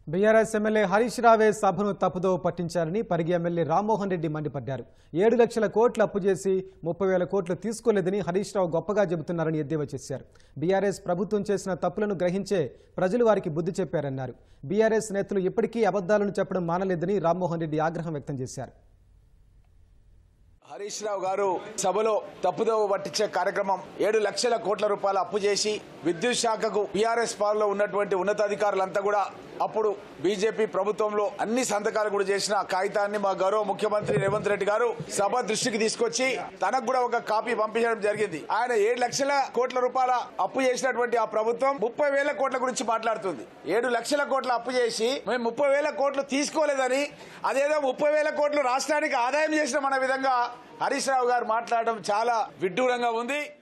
BRS MLA Harish రావే సభను తప్పుదోవ పట్టించారని పరిగి ఎమ్మెల్యే రామ్మోహన్ రెడ్డి మండిపడ్డారు ఏడు లక్షల కోట్లు అప్పు చేసి ముప్పై వేల కోట్లు తీసుకోలేదని హరీష్ రావు గొప్పగా చెబుతున్నారని ఎద్దేవా చేశారు బీఆర్ఎస్ ప్రభుత్వం చేసిన తప్పులను గ్రహించే ప్రజలు వారికి బుద్ధి చెప్పారన్నారు బీఆర్ఎస్ నేతలు ఇప్పటికీ అబద్దాలను చెప్పడం మానలేదని రామ్మోహన్ రెడ్డి ఆగ్రహం వ్యక్తం చేశారు హరీష్ రావు గారు సభలో తప్పుదోవ పట్టించే కార్యక్రమం ఏడు లక్షల కోట్ల రూపాయల అప్పు చేసి విద్యుత్ శాఖకు బీఆర్ఎస్ పాలనలో ఉన్నటువంటి ఉన్నతాధికారులంతా కూడా అప్పుడు బీజేపీ ప్రభుత్వంలో అన్ని సంతకాలు కూడా చేసిన ఆ కాగితాన్ని మా గౌరవ ముఖ్యమంత్రి రేవంత్ రెడ్డి గారు సభ దృష్టికి తీసుకొచ్చి తనకు కూడా ఒక కాపీ పంపించడం జరిగింది ఆయన ఏడు లక్షల కోట్ల రూపాయల అప్పు చేసినటువంటి ఆ ప్రభుత్వం ముప్పై వేల కోట్ల గురించి మాట్లాడుతుంది ఏడు లక్షల కోట్ల అప్పు చేసి మేము ముప్పై వేల కోట్లు తీసుకోలేదని అదేదో ముప్పై వేల కోట్లు రాష్ట్రానికి ఆదాయం చేసిన మన విధంగా హరీష్ రావు గారు మాట్లాడడం చాలా విడ్డూరంగా ఉంది